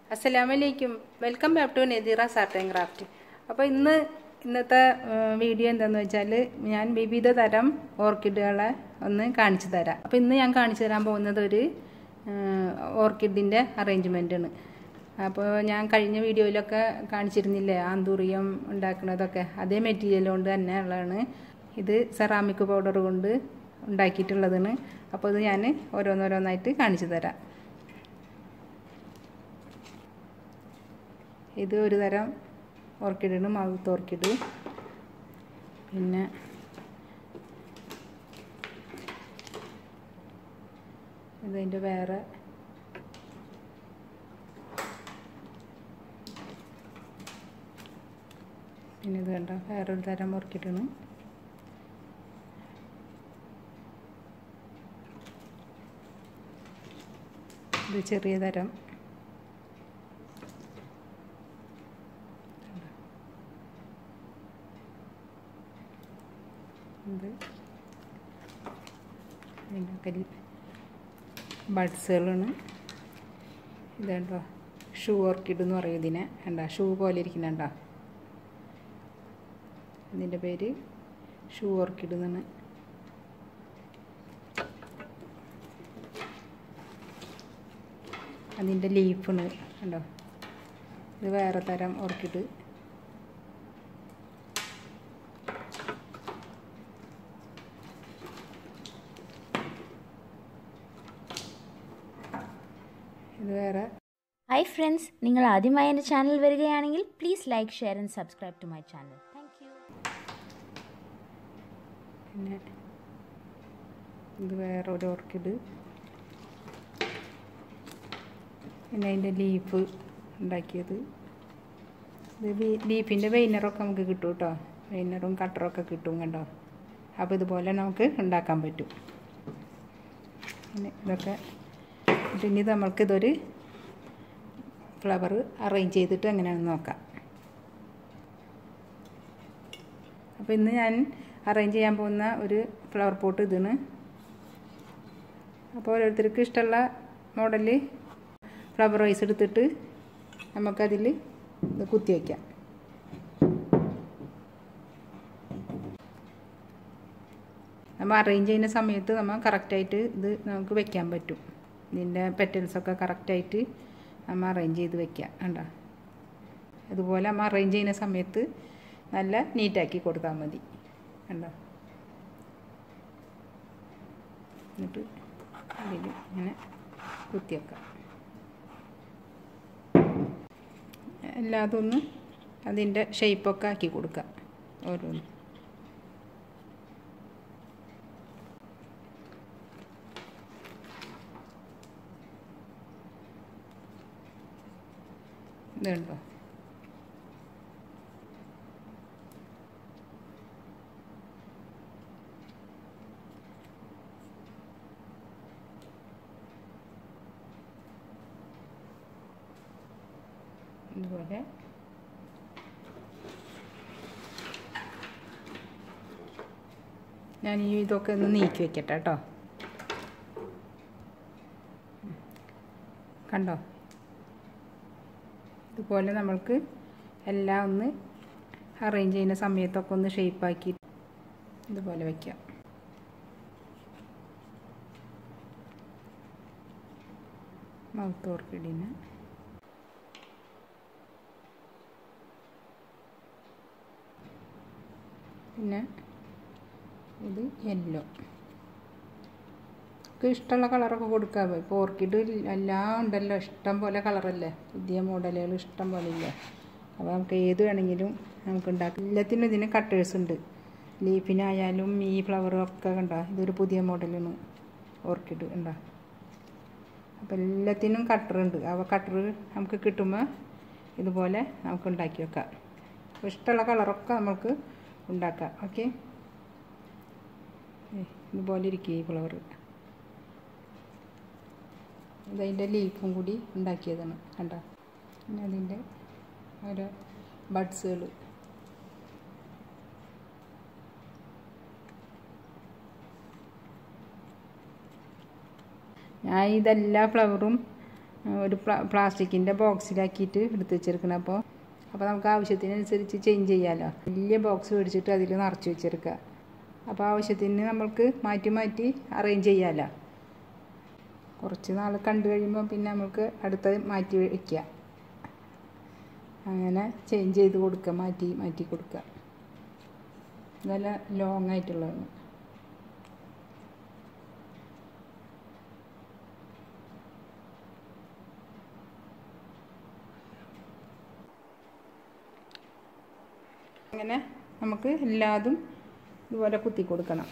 അസ്സലാമലൈക്കും welcome back to നെതിറ art and craft അപ്പോൾ ഇന്ന് ഇന്നത്തെ ഏഹ്, വീഡിയോ എന്താണെന്ന് വെച്ചാൽ ഞാൻ വിവിധ തരം ഓർക്കിഡുകളെ ഒന്ന് കാണിച്ചു തരാം അപ്പോൾ ഇന്ന് ഞാൻ കാണിച്ചു തരാൻ പോകുന്നത് ഒരു ഏഹ്, ഓർക്കിഡിൻ്റെ അറേഞ്ച്മെൻ്റാണ് അപ്പോൾ ഞാൻ കഴിഞ്ഞ വീഡിയോയിലൊക്കെ കാണിച്ചിരുന്നില്ലേ ആന്തൂറിയം ഉണ്ടാക്കുന്നതൊക്കെ അതേ മെറ്റീരിയൽ കൊണ്ട് തന്നെ ഉള്ളതാണ് ഇത് സെറാമിക് പൗഡർ കൊണ്ട് ഉണ്ടാക്കിയിട്ടുള്ളതാണ് അപ്പോൾ ഇത് ഞാൻ ഓരോന്നോരോന്നായിട്ട് കാണിച്ചു തരാം ഇത് ഒരു തരം ഓർക്കിഡാണ് മൗത്ത് ഓർക്കിഡ് പിന്നെ ഇതിൻ്റെ വേറെ പിന്നെ ഇത് കണ്ട വേറൊരു തരം ഓർക്കിഡാണ് ഇത് ചെറിയ തരം ഇത് ഇതിൻ്റെ ബഡ്സുകളാണ് ഇതുണ്ടോ ഷൂ ഓർക്കിഡ് എന്ന് പറയും ഇതിനെ കണ്ട ഷൂ പോലെ ഇരിക്കുന്നുണ്ടോ ഇതിൻ്റെ പേര് ഷൂ ഓർക്കിഡ് എന്നാണ് അതിൻ്റെ ലീഫാണ് കണ്ടോ ഇത് വേറെ തരം ഓർക്കിഡ് ഇത് വേറെ ഹായ് ഫ്രണ്ട്സ് നിങ്ങൾ ആദ്യമായി എൻ്റെ ചാനൽ വരികയാണെങ്കിൽ please like share and subscribe to my channel thank you പിന്നെ ഇത് വേറെ ഒരു ഓർക്കിഡ് പിന്നെ അതിൻ്റെ ലീഫ് ഉണ്ടാക്കിയത് ഇത് ലീഫിൻ്റെ വെയിനറൊക്കെ നമുക്ക് കിട്ടും കേട്ടോ വെയിനറും കട്ടറൊക്കെ കിട്ടും കണ്ടോ അപ്പോൾ ഇതുപോലെ നമുക്ക് ഉണ്ടാക്കാൻ പറ്റും പിന്നെ ഇതൊക്കെ പിന്നെ ഇത് നമ്മൾക്കിതൊരു ഫ്ലവർ അറേഞ്ച് ചെയ്തിട്ട് എങ്ങനെയാണെന്ന് നോക്കാം അപ്പോൾ ഇന്ന് ഞാൻ അറേഞ്ച് ചെയ്യാൻ പോകുന്ന ഒരു ഫ്ലവർ പോട്ട് ഇതാണ് അപ്പോൾ ഓരോരുത്തർക്ക് ഇഷ്ടമുള്ള മോഡല് ഫ്ലവർ വൈസ് എടുത്തിട്ട് നമുക്കതിൽ ഇത് കുത്തി വയ്ക്കാം നമ്മൾ അറേഞ്ച് ചെയ്യുന്ന സമയത്ത് നമ്മൾ കറക്റ്റായിട്ട് ഇത് നമുക്ക് വെക്കാൻ പറ്റും ഇതിൻ്റെ പെറ്റൽസൊക്കെ കറക്റ്റായിട്ട് നമ്മൾ അറേഞ്ച് ചെയ്ത് വെക്കാം കണ്ടോ അതുപോലെ നമ്മൾ അറേഞ്ച് ചെയ്യുന്ന സമയത്ത് നല്ല നീറ്റാക്കി കൊടുത്താൽ മതി കണ്ടോ എന്നിട്ട് അതിൽ ഇങ്ങനെ കുത്തിവെക്കാം എല്ലാതൊന്ന് അതിൻ്റെ ഷേപ്പൊക്കെ ആക്കി കൊടുക്കാം ഓരോന്ന് ഇതുണ്ടോ ഇതുപോലെ ഞാൻ ഈ ഇതൊക്കെ ഒന്ന് നീക്കി വെക്കട്ടെ കേട്ടോ കണ്ടോ ഇതുപോലെ നമ്മൾക്ക് എല്ലാം ഒന്ന് അറേഞ്ച് ചെയ്യുന്ന സമയത്തൊക്കെ ഒന്ന് ഷേപ്പാക്കി ഇതുപോലെ വയ്ക്കാം മൗത്ത് ഓർക്കിഡിന് പിന്നെ ഇത് യെല്ലോ നമുക്ക് ഇഷ്ടമുള്ള കളറൊക്കെ കൊടുക്കാം ഇപ്പോൾ ഓർക്കിഡ് എല്ലാം ഉണ്ടല്ലോ ഇഷ്ടം പോലെ കളറല്ലേ പുതിയ മോഡലുകൾ ഇഷ്ടം പോലെ ഇല്ല അപ്പോൾ നമുക്ക് ഏത് വേണമെങ്കിലും നമുക്ക് ഉണ്ടാക്കാം എല്ലാത്തിനും ഇതിന് കട്ടേഴ്സ് ഉണ്ട് ലീഫിനായാലും ഈ ഫ്ലവറും ഒക്കെ കണ്ടോ ഇതൊരു പുതിയ മോഡലാണ് ഓർക്കിഡ് ഉണ്ടോ അപ്പോൾ എല്ലാത്തിനും കട്ടറുണ്ട് അപ്പോൾ കട്ടർ നമുക്ക് കിട്ടുമ്പോൾ ഇതുപോലെ നമുക്ക് ഉണ്ടാക്കി വെക്കാം അപ്പോൾ ഇഷ്ടമുള്ള കളറൊക്കെ നമുക്ക് ഉണ്ടാക്കാം ഓക്കെ ഇതുപോലെ ഇരിക്കുക ഈ ഫ്ലവർ ഇതതിൻ്റെ ലീഫും കൂടി ഉണ്ടാക്കിയതാണ് കണ്ട പിന്നെ അതിൻ്റെ ഓരോ ബഡ്സുകൾ ഞാൻ ഇതെല്ലാ ഫ്ലവറും ഒരു പ്ലാ പ്ലാസ്റ്റിക്കിൻ്റെ ബോക്സിലാക്കിയിട്ട് എടുത്ത് വെച്ചെടുക്കണം അപ്പോൾ അപ്പോൾ നമുക്ക് ആവശ്യത്തിനനുസരിച്ച് ചേഞ്ച് ചെയ്യാമല്ലോ വലിയ ബോക്സ് മേടിച്ചിട്ട് അതിൽ നിറച്ച് വെച്ചെടുക്കുക അപ്പോൾ ആവശ്യത്തിന് നമ്മൾക്ക് മാറ്റി മാറ്റി അറേഞ്ച് ചെയ്യാമല്ലോ കുറച്ച് നാൾ കണ്ടു കഴിയുമ്പോൾ പിന്നെ നമുക്ക് അടുത്തത് മാറ്റി വയ്ക്കുക അങ്ങനെ ചേഞ്ച് ചെയ്ത് കൊടുക്കുക മാറ്റി മാറ്റി കൊടുക്കുക നല്ല ലോങ് ആയിട്ടുള്ളതാണ് അങ്ങനെ നമുക്ക് എല്ലാതും ഇതുപോലെ കുത്തി കൊടുക്കണം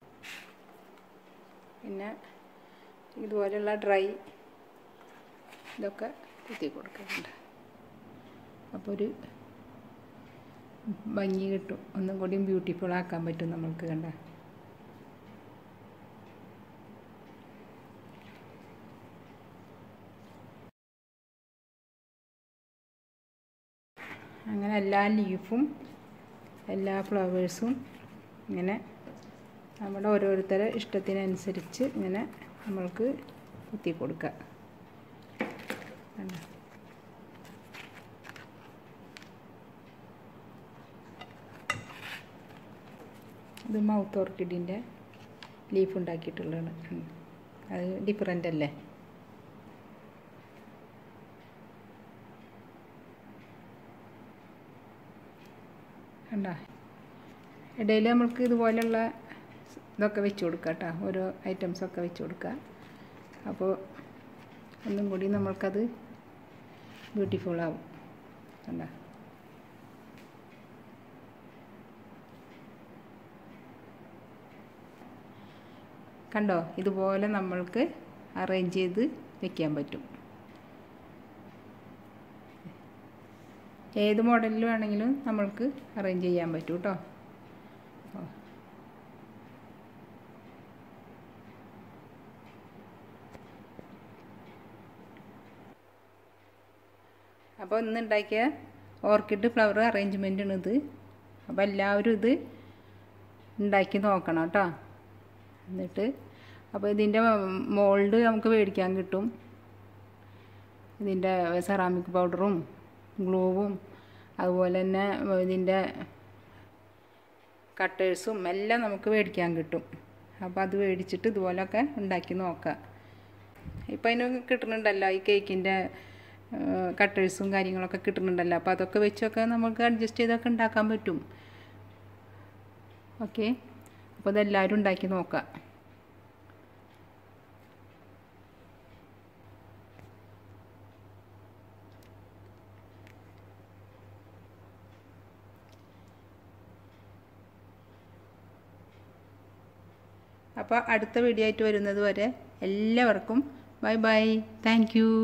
പിന്നെ ഇതുപോലെയുള്ള ഡ്രൈ ഇതൊക്കെ കുത്തി കൊടുക്കുന്നുണ്ട് അപ്പോൾ ഒരു ഭംഗി കിട്ടും ഒന്നും കൂടിയും ബ്യൂട്ടിഫുൾ ആക്കാൻ പറ്റും നമ്മൾക്ക് കണ്ട അങ്ങനെ എല്ലാ ലീഫും എല്ലാ ഫ്ലവേഴ്സും ഇങ്ങനെ നമ്മുടെ ഓരോരുത്തരുടെ ഇഷ്ടത്തിനനുസരിച്ച് ഇങ്ങനെ നമ്മൾക്ക് കുത്തി കൊടുക്കുക കണ്ടോ? ഇത് മൗത്ത് ഓർക്കിഡിൻ്റെ ലീഫ് ഉണ്ടാക്കിയിട്ടുള്ളതാണ് ഉം. അത് ഡിഫറെൻ്റ് അല്ലേ കണ്ട ഇടയിൽ നമ്മൾക്ക് ഇതുപോലെയുള്ള ഇതൊക്കെ വെച്ച് കൊടുക്കുക കേട്ടോ ഓരോ ഐറ്റംസൊക്കെ വെച്ച് കൊടുക്കുക അപ്പോൾ ഒന്നും കൂടി നമ്മൾക്കത് ബ്യൂട്ടിഫുൾ ആവും കണ്ട കണ്ടോ ഇതുപോലെ നമ്മൾക്ക് അറേഞ്ച് ചെയ്ത് വെക്കാൻ പറ്റും ഏത് മോഡലിൽ വേണമെങ്കിലും നമ്മൾക്ക് അറേഞ്ച് ചെയ്യാൻ പറ്റും കേട്ടോ അപ്പോൾ ഇന്ന് ഉണ്ടാക്കിയ ഓർക്കിഡ് ഫ്ലവർ അറേഞ്ച്മെൻ്റാണ് ഇത് അപ്പോൾ എല്ലാവരും ഇത് ഉണ്ടാക്കി നോക്കണം കേട്ടോ എന്നിട്ട് അപ്പോൾ ഇതിൻ്റെ മോൾഡ് നമുക്ക് മേടിക്കാൻ കിട്ടും ഇതിൻ്റെ സെറാമിക് പൗഡറും ഗ്ലൂവും അതുപോലെ തന്നെ ഇതിൻ്റെ കട്ടേഴ്സും എല്ലാം നമുക്ക് മേടിക്കാൻ കിട്ടും അപ്പോൾ അത് മേടിച്ചിട്ട് ഇതുപോലൊക്കെ ഉണ്ടാക്കി നോക്കാം ഇപ്പം അതിന് കിട്ടുന്നുണ്ടല്ലോ ഈ കേക്കിൻ്റെ കട്ടേഴ്സും കാര്യങ്ങളൊക്കെ കിട്ടുന്നുണ്ടല്ലോ അപ്പോൾ അതൊക്കെ വെച്ചൊക്കെ നമുക്ക് അഡ്ജസ്റ്റ് ചെയ്തൊക്കെ ഉണ്ടാക്കാൻ പറ്റും ഓക്കെ അപ്പോൾ ഇതെല്ലാവരും ഉണ്ടാക്കി നോക്കാം അപ്പോൾ അടുത്ത വീഡിയോ ആയിട്ട് വരുന്നത് വരെ എല്ലാവർക്കും ബൈ ബൈ താങ്ക് യു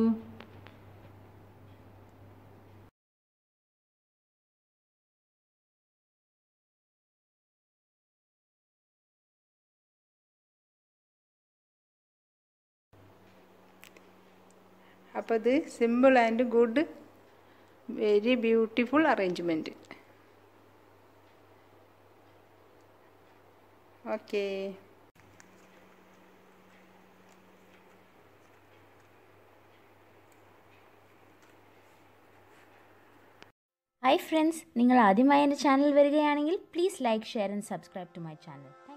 അപ്പോൾ ഇത് simple and good very beautiful arrangement okay hi friends നിങ്ങൾ ആദ്യമായി എൻ്റെ ചാനൽ വരികയാണെങ്കിൽ please like share and subscribe to my channel